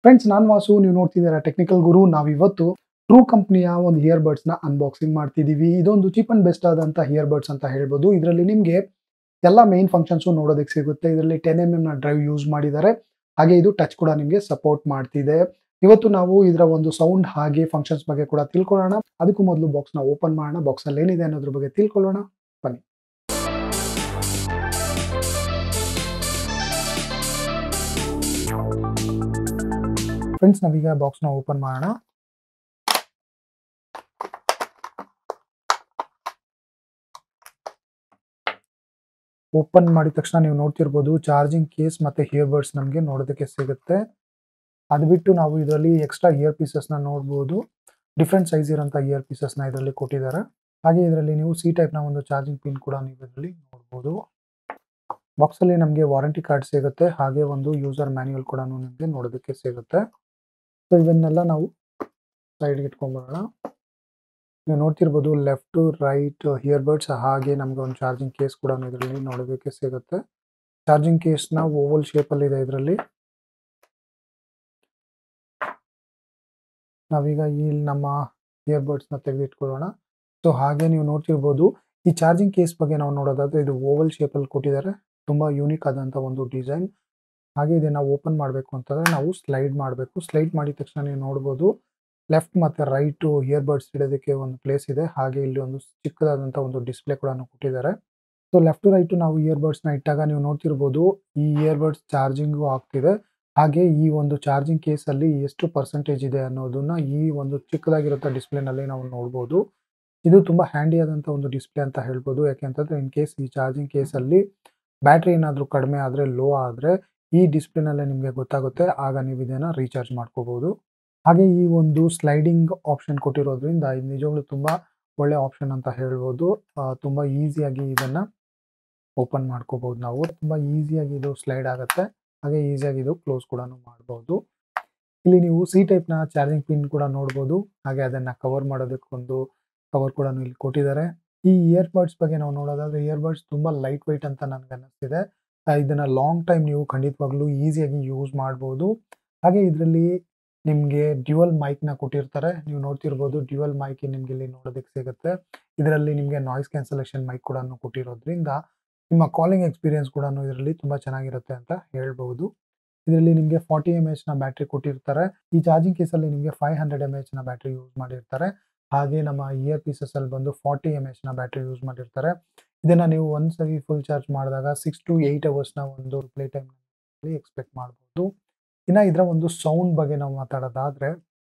Friends ನಾನು ವಾಸು ನೀವು ನೋಡ್ತಿದ್ದೀರಾ ಟೆಕ್ನಿಕಲ್ ಗುರು ನಾವಿವತ್ತು ಟ್ರೂ ಕಂಪ್ನಿಯ ಒಂದು ಇಯರ್ ಬಡ್ಸ್ನ ಅನ್ಬಾಕ್ಸಿಂಗ್ ಮಾಡ್ತಿದ್ದೀವಿ ಇದೊಂದು ಚೀಪ್ ಅಂಡ್ ಬೆಸ್ಟ್ ಆದಂಥ ಇಯರ್ ಬಡ್ಸ್ ಅಂತ ಹೇಳ್ಬೋದು ಇದರಲ್ಲಿ ನಿಮಗೆ ಎಲ್ಲ ಮೇನ್ ಫಂಕ್ಷನ್ಸು ನೋಡೋದಕ್ಕೆ ಸಿಗುತ್ತೆ ಇದರಲ್ಲಿ ಟೆನ್ ಎಮ್ ಎಮ್ನ ಡ್ರೈವ್ ಯೂಸ್ ಮಾಡಿದ್ದಾರೆ ಹಾಗೆ ಇದು ಟಚ್ ಕೂಡ ನಿಮಗೆ ಸಪೋರ್ಟ್ ಮಾಡ್ತಿದೆ ಇವತ್ತು ನಾವು ಇದರ ಒಂದು ಸೌಂಡ್ ಹಾಗೆ ಫಂಕ್ಷನ್ಸ್ ಬಗ್ಗೆ ಕೂಡ ತಿಳ್ಕೊಳ್ಳೋಣ ಅದಕ್ಕೂ ಮೊದಲು ಬಾಕ್ಸ್ನ ಓಪನ್ ಮಾಡೋಣ ಬಾಕ್ಸಲ್ಲಿ ಏನಿದೆ ಅನ್ನೋದ್ರ ಬಗ್ಗೆ ತಿಳ್ಕೊಳ್ಳೋಣ ಬನ್ನಿ ಫ್ರೆಂಡ್ಸ್ ನಾವೀಗ ಬಾಕ್ಸ್ನ ಓಪನ್ ಮಾಡೋಣ ಓಪನ್ ಮಾಡಿದ ತಕ್ಷಣ ನೀವು ನೋಡ್ತಿರ್ಬೋದು ಚಾರ್ಜಿಂಗ್ ಕೇಸ್ ಮತ್ತೆ ಇಯರ್ ಬಡ್ಸ್ ನಮಗೆ ನೋಡೋದಕ್ಕೆ ಸಿಗುತ್ತೆ ಅದು ಬಿಟ್ಟು ನಾವು ಇದರಲ್ಲಿ ಎಕ್ಸ್ಟ್ರಾ ಇಯರ್ ಪೀಸಸ್ನ ನೋಡ್ಬೋದು ಡಿಫ್ರೆಂಟ್ ಸೈಜ್ ಇರೋಂಥ ಇಯರ್ ಪೀಸಸ್ನ ಇದರಲ್ಲಿ ಕೊಟ್ಟಿದ್ದಾರೆ ಹಾಗೆ ಇದರಲ್ಲಿ ನೀವು ಸಿ ಟೈಪ್ನ ಒಂದು ಚಾರ್ಜಿಂಗ್ ಪಿನ್ ಕೂಡ ನೀವು ಇದರಲ್ಲಿ ನೋಡ್ಬೋದು ಬಾಕ್ಸಲ್ಲಿ ನಮಗೆ ವಾರಂಟಿ ಕಾರ್ಡ್ ಸಿಗುತ್ತೆ ಹಾಗೆ ಒಂದು ಯೂಸರ್ ಮ್ಯಾನ್ಯುಯಲ್ ಕೂಡ ನಿಮಗೆ ನೋಡೋದಕ್ಕೆ ಸಿಗುತ್ತೆ ಸೊ ಇವನ್ನೆಲ್ಲ ನಾವು ಸೈಡ್ಗೆ ಇಟ್ಕೊಂಡ್ಬರೋಣ ನೀವು ನೋಡ್ತಿರ್ಬೋದು ಲೆಫ್ಟ್ ರೈಟ್ ಇಯರ್ ಬಡ್ಸ್ ಹಾಗೆ ನಮಗೆ ಒಂದು ಚಾರ್ಜಿಂಗ್ ಕೇಸ್ ಕೂಡ ಇದರಲ್ಲಿ ನೋಡೋದಕ್ಕೆ ಸಿಗುತ್ತೆ ಚಾರ್ಜಿಂಗ್ ಕೇಸ್ನ ಓವಲ್ ಶೇಪಲ್ಲಿ ಇದೆ ಇದರಲ್ಲಿ ನಾವೀಗ ಇಲ್ಲಿ ನಮ್ಮ ಇಯರ್ ಬಡ್ಸ್ನ ತೆಗೆದಿಟ್ಕೊಳ್ಳೋಣ ಸೊ ಹಾಗೆ ನೀವು ನೋಡ್ತಿರ್ಬೋದು ಈ ಚಾರ್ಜಿಂಗ್ ಕೇಸ್ ಬಗ್ಗೆ ನಾವು ನೋಡೋದಾದ್ರೆ ಇದು ಓವಲ್ ಶೇಪಲ್ಲಿ ಕೊಟ್ಟಿದ್ದಾರೆ ತುಂಬ ಯೂನಿಕ್ ಆದಂಥ ಒಂದು ಡಿಸೈನ್ ಹಾಗೆ ಇದನ್ನು ಓಪನ್ ಮಾಡಬೇಕು ಅಂತಂದರೆ ನಾವು ಸ್ಲೈಡ್ ಮಾಡಬೇಕು ಸ್ಲೈಡ್ ಮಾಡಿದ ತಕ್ಷಣ ನೀವು ನೋಡ್ಬೋದು ಲೆಫ್ಟ್ ಮತ್ತು ರೈಟು ಇಯರ್ ಬಡ್ಸ್ ಇಡೋದಕ್ಕೆ ಒಂದು ಪ್ಲೇಸ್ ಇದೆ ಹಾಗೆ ಇಲ್ಲಿ ಒಂದು ಚಿಕ್ಕದಾದಂಥ ಒಂದು ಡಿಸ್ಪ್ಲೇ ಕೂಡ ಕೊಟ್ಟಿದ್ದಾರೆ ಸೊ ಲೆಫ್ಟ್ ರೈಟು ನಾವು ಇಯರ್ ಬಡ್ಸ್ನ ಇಟ್ಟಾಗ ನೀವು ನೋಡ್ತಿರ್ಬೋದು ಈ ಇಯರ್ ಬಡ್ಸ್ ಚಾರ್ಜಿಂಗು ಆಗ್ತಿದೆ ಹಾಗೆ ಈ ಒಂದು ಚಾರ್ಜಿಂಗ್ ಕೇಸಲ್ಲಿ ಎಷ್ಟು ಪರ್ಸೆಂಟೇಜ್ ಇದೆ ಅನ್ನೋದನ್ನ ಈ ಒಂದು ಚಿಕ್ಕದಾಗಿರೋ ಡಿಸ್ಪ್ಲೇನಲ್ಲಿ ನಾವು ನೋಡ್ಬೋದು ಇದು ತುಂಬ ಹ್ಯಾಂಡಿ ಆದಂಥ ಒಂದು ಡಿಸ್ಪ್ಲೇ ಅಂತ ಹೇಳ್ಬೋದು ಯಾಕೆಂತಂದ್ರೆ ಇನ್ ಕೇಸ್ ಈ ಚಾರ್ಜಿಂಗ್ ಕೇಸಲ್ಲಿ ಬ್ಯಾಟ್ರಿ ಏನಾದರೂ ಕಡಿಮೆ ಆದರೆ ಲೋ ಆದರೆ ಈ ಡಿಸ್ಪ್ಲೇನಲ್ಲೇ ನಿಮಗೆ ಗೊತ್ತಾಗುತ್ತೆ ಆಗ ನೀವು ಇದನ್ನು ರೀಚಾರ್ಜ್ ಮಾಡ್ಕೋಬೋದು ಹಾಗೆ ಈ ಒಂದು ಸ್ಲೈಡಿಂಗ್ ಆಪ್ಷನ್ ಕೊಟ್ಟಿರೋದ್ರಿಂದ ಇದು ನಿಜವಾಗ್ಲೂ ತುಂಬ ಒಳ್ಳೆ ಆಪ್ಷನ್ ಅಂತ ಹೇಳ್ಬೋದು ತುಂಬ ಈಸಿಯಾಗಿ ಇದನ್ನು ಓಪನ್ ಮಾಡ್ಕೋಬೋದು ನಾವು ತುಂಬ ಈಸಿಯಾಗಿ ಇದು ಸ್ಲೈಡ್ ಆಗುತ್ತೆ ಹಾಗೆ ಈಸಿಯಾಗಿ ಇದು ಕ್ಲೋಸ್ ಕೂಡ ಮಾಡ್ಬೋದು ಇಲ್ಲಿ ನೀವು ಸಿ ಟೈಪ್ನ ಚಾರ್ಜಿಂಗ್ ಪಿನ್ ಕೂಡ ನೋಡ್ಬೋದು ಹಾಗೆ ಅದನ್ನು ಕವರ್ ಮಾಡೋದಕ್ಕೊಂದು ಕವರ್ ಕೂಡ ಇಲ್ಲಿ ಕೊಟ್ಟಿದ್ದಾರೆ ಈ ಇಯರ್ ಬಡ್ಸ್ ಬಗ್ಗೆ ನಾವು ನೋಡೋದಾದ್ರೆ ಇಯರ್ ಬಡ್ಸ್ ತುಂಬ ಲೈಟ್ ವೆಯ್ಟ್ ಅಂತ ನನಗೆ ಅನ್ನಿಸ್ತಿದೆ ಇದನ್ನ ಲಾಂಗ್ ಟೈಮ್ ನೀವು ಖಂಡಿತವಾಗ್ಲೂ ಈಸಿಯಾಗಿ ಯೂಸ್ ಮಾಡ್ಬೋದು ಹಾಗೆ ಇದರಲ್ಲಿ ನಿಮಗೆ ಡ್ಯುವಲ್ ಮೈಕ್ನ ಕೊಟ್ಟಿರ್ತಾರೆ ನೀವು ನೋಡ್ತಿರ್ಬೋದು ಡ್ಯುವಲ್ ಮೈಕ್ ನಿಮ್ಗೆ ಇಲ್ಲಿ ನೋಡೋದಕ್ಕೆ ಸಿಗುತ್ತೆ ಇದರಲ್ಲಿ ನಿಮಗೆ ನಾಯ್ಸ್ ಕ್ಯಾನ್ಸಲೇಷನ್ ಮೈಕ್ ಕೂಡ ಕೊಟ್ಟಿರೋದ್ರಿಂದ ನಿಮ್ಮ ಕಾಲಿಂಗ್ ಎಕ್ಸ್ಪೀರಿಯನ್ಸ್ ಕೂಡ ಇದರಲ್ಲಿ ತುಂಬ ಚೆನ್ನಾಗಿರುತ್ತೆ ಅಂತ ಹೇಳ್ಬೋದು ಇದರಲ್ಲಿ ನಿಮಗೆ ಫಾರ್ಟಿ ಎಮ್ ಎಚ್ನ ಬ್ಯಾಟ್ರಿ ಕೊಟ್ಟಿರ್ತಾರೆ ಈ ಚಾರ್ಜಿಂಗ್ ಕೇಸಲ್ಲಿ ನಿಮಗೆ ಫೈವ್ ಹಂಡ್ರೆಡ್ ಎಮ್ ಎಚ್ನ ಬ್ಯಾಟ್ರಿ ಯೂಸ್ ಮಾಡಿರ್ತಾರೆ ಹಾಗೆ ನಮ್ಮ ಇಯರ್ ಪೀಸಸ್ ಅಲ್ಲಿ ಬಂದು ಫಾರ್ಟಿ ಎಮ್ ಎಚ್ನ ಬ್ಯಾಟ್ರಿ ಯೂಸ್ ಮಾಡಿರ್ತಾರೆ ಇದನ್ನ ನೀವು ಒಂದ್ಸರಿ ಫುಲ್ ಚಾರ್ಜ್ ಮಾಡಿದಾಗ ಸಿಕ್ಸ್ ಟು ಏಯ್ಟ್ ಅವರ್ಸ್ನ ಒಂದು ಪ್ಲೇ ಟೈಮ್ ಎಕ್ಸ್ಪೆಕ್ಟ್ ಮಾಡ್ಬೋದು ಇನ್ನು ಇದರ ಒಂದು ಸೌಂಡ್ ಬಗ್ಗೆ ನಾವು ಮಾತಾಡೋದಾದ್ರೆ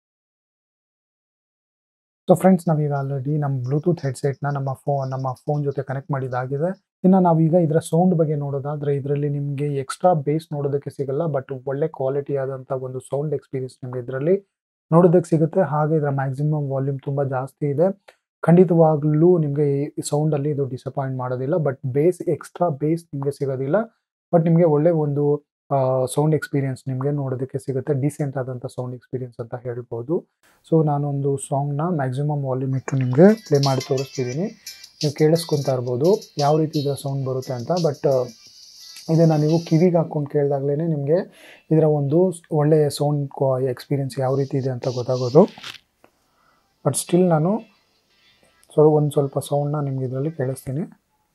ಸೊ ಫ್ರೆಂಡ್ಸ್ ನಾವೀಗ ಆಲ್ರೆಡಿ ನಮ್ಮ ಬ್ಲೂಟೂತ್ ಹೆಡ್ಸೆಟ್ನ ನಮ್ಮ ಫೋನ್ ನಮ್ಮ ಫೋನ್ ಜೊತೆ ಕನೆಕ್ಟ್ ಮಾಡಿದಾಗಿದೆ ಇನ್ನು ನಾವೀಗ ಇದರ ಸೌಂಡ್ ಬಗ್ಗೆ ನೋಡೋದಾದ್ರೆ ಇದರಲ್ಲಿ ನಿಮಗೆ ಎಕ್ಸ್ಟ್ರಾ ಬೇಸ್ ನೋಡೋದಕ್ಕೆ ಸಿಗಲ್ಲ ಬಟ್ ಒಳ್ಳೆ ಕ್ವಾಲಿಟಿ ಆದಂಥ ಒಂದು ಸೌಂಡ್ ಎಕ್ಸ್ಪೀರಿಯನ್ಸ್ ನಿಮಗೆ ಇದರಲ್ಲಿ ನೋಡೋದಕ್ಕೆ ಸಿಗುತ್ತೆ ಹಾಗೆ ಇದರ ಮ್ಯಾಕ್ಸಿಮಮ್ ವಾಲ್ಯೂಮ್ ತುಂಬ ಜಾಸ್ತಿ ಇದೆ ಖಂಡಿತವಾಗ್ಲೂ ನಿಮಗೆ ಈ ಸೌಂಡಲ್ಲಿ ಇದು ಡಿಸಪಾಯಿಂಟ್ ಮಾಡೋದಿಲ್ಲ ಬಟ್ ಬೇಸ್ ಎಕ್ಸ್ಟ್ರಾ ಬೇಸ್ ನಿಮಗೆ ಸಿಗೋದಿಲ್ಲ ಬಟ್ ನಿಮಗೆ ಒಳ್ಳೆ ಒಂದು ಸೌಂಡ್ ಎಕ್ಸ್ಪೀರಿಯನ್ಸ್ ನಿಮಗೆ ನೋಡೋದಕ್ಕೆ ಸಿಗುತ್ತೆ ಡಿಸೆಂಟ್ ಆದಂಥ ಸೌಂಡ್ ಎಕ್ಸ್ಪೀರಿಯನ್ಸ್ ಅಂತ ಹೇಳ್ಬೋದು ಸೊ ನಾನೊಂದು ಸಾಂಗ್ನ ಮ್ಯಾಕ್ಸಿಮಮ್ ವಾಲ್ಯೂಮ್ ಇಟ್ಟು ನಿಮಗೆ ಪ್ಲೇ ಮಾಡಿ ತೋರಿಸ್ತಿದ್ದೀನಿ ನೀವು ಕೇಳಿಸ್ಕೊತಾ ಇರ್ಬೋದು ಯಾವ ರೀತಿ ಇದರ ಸೌಂಡ್ ಬರುತ್ತೆ ಅಂತ ಬಟ್ ಇದನ್ನು ನೀವು ಕಿವಿಗೆ ಹಾಕ್ಕೊಂಡು ಕೇಳಿದಾಗಲೇ ನಿಮಗೆ ಇದರ ಒಂದು ಒಳ್ಳೆಯ ಸೌಂಡ್ ಎಕ್ಸ್ಪೀರಿಯನ್ಸ್ ಯಾವ ರೀತಿ ಇದೆ ಅಂತ ಗೊತ್ತಾಗೋದು ಬಟ್ ಸ್ಟಿಲ್ ನಾನು ಸೊ ಒಂದು ಸ್ವಲ್ಪ ಸೌಂಡ್ನ ನಿಮ್ಗೆ ಇದರಲ್ಲಿ ಕೇಳಿಸ್ತೀನಿ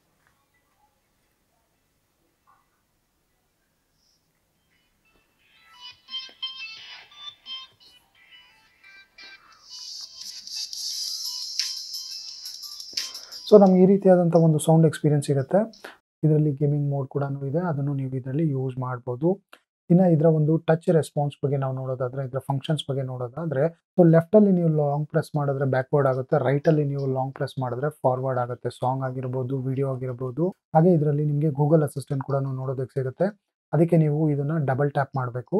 ಸೊ ನಮ್ಗೆ ಈ ರೀತಿಯಾದಂಥ ಒಂದು ಸೌಂಡ್ ಎಕ್ಸ್ಪೀರಿಯನ್ಸ್ ಇರುತ್ತೆ ಇದರಲ್ಲಿ ಗೇಮಿಂಗ್ ಮೋಡ್ ಕೂಡ ಇದೆ ಅದನ್ನು ನೀವು ಇದರಲ್ಲಿ ಯೂಸ್ ಮಾಡ್ಬೋದು ಇನ್ನು ಇದರ ಒಂದು ಟಚ್ ರೆಸ್ಪಾನ್ಸ್ ಬಗ್ಗೆ ನಾವು ನೋಡೋದಾದ್ರೆ ಇದರ ಫಂಕ್ಷನ್ಸ್ ಬಗ್ಗೆ ನೋಡೋದಾದ್ರೆ ಸೊ ಲೆಫ್ಟಲ್ಲಿ ನೀವು ಲಾಂಗ್ ಪ್ರೆಸ್ ಮಾಡಿದ್ರೆ ಬ್ಯಾಕ್ವರ್ಡ್ ಆಗುತ್ತೆ ರೈಟಲ್ಲಿ ನೀವು ಲಾಂಗ್ ಪ್ರೆಸ್ ಮಾಡಿದ್ರೆ ಫಾರ್ವರ್ಡ್ ಆಗುತ್ತೆ ಸಾಂಗ್ ಆಗಿರ್ಬೋದು ವಿಡಿಯೋ ಆಗಿರ್ಬೋದು ಹಾಗೆ ಇದರಲ್ಲಿ ನಿಮಗೆ ಗೂಗಲ್ ಅಸಿಸ್ಟೆಂಟ್ ಕೂಡ ನೋಡೋದಕ್ಕೆ ಸಿಗುತ್ತೆ ಅದಕ್ಕೆ ನೀವು ಇದನ್ನು ಡಬಲ್ ಟ್ಯಾಪ್ ಮಾಡಬೇಕು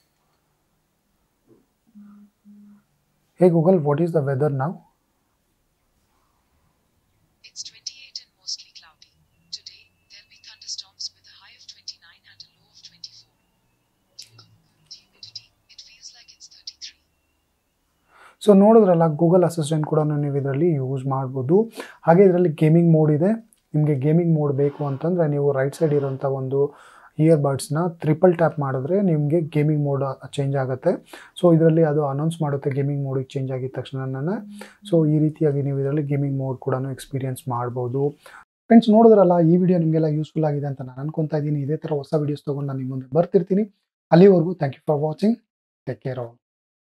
hey Google what is the weather ನಾವು It's 28 and mostly cloudy. Today, there'll be thunderstorms with a high of 29 and a low of 24. Humidity, it feels like it's 33. So ನೋಡಿದ್ರಲ್ಲ Google Assistant ಕೂಡ ನೀವು ಇದರಲ್ಲಿ use ಮಾಡ್ಬೋದು ಹಾಗೆ ಇದರಲ್ಲಿ gaming mode ಇದೆ ನಿಮಗೆ ಗೇಮಿಂಗ್ ಮೋಡ್ ಬೇಕು ಅಂತಂದರೆ ನೀವು ರೈಟ್ ಸೈಡ್ ಇರೋಂಥ ಒಂದು ಇಯರ್ಬಡ್ಸ್ನ ತ್ರಿಪಲ್ ಟ್ಯಾಪ್ ಮಾಡಿದ್ರೆ ನಿಮಗೆ ಗೇಮಿಂಗ್ ಮೋಡ್ ಚೇಂಜ್ ಆಗುತ್ತೆ ಸೊ ಇದರಲ್ಲಿ ಅದು ಅನೌನ್ಸ್ ಮಾಡುತ್ತೆ ಗೇಮಿಂಗ್ ಮೋಡಿಗೆ ಚೇಂಜ್ ಆಗಿದ ತಕ್ಷಣನೇ ಸೊ ಈ ರೀತಿಯಾಗಿ ನೀವು ಇದರಲ್ಲಿ ಗೇಮಿಂಗ್ ಮೋಡ್ ಕೂಡ ಎಕ್ಸ್ಪೀರಿಯನ್ಸ್ ಮಾಡ್ಬೋದು ಫ್ರೆಂಡ್ಸ್ ನೋಡಿದ್ರಲ್ಲ ಈ ವಿಡಿಯೋ ನಿಮಗೆಲ್ಲ ಯೂಸ್ಫುಲ್ ಆಗಿದೆ ಅಂತ ನಾನು ಅನ್ಕೊಂತಾ ಇದ್ದೀನಿ ಇದೇ ಥರ ಹೊಸ ವಿಡಿಯೋಸ್ ತೊಗೊಂಡು ನಾನು ನಿಮ್ಮ ಮುಂದೆ ಬರ್ತಿರ್ತೀನಿ ಅಲ್ಲಿವರೆಗೂ thank you for watching take care all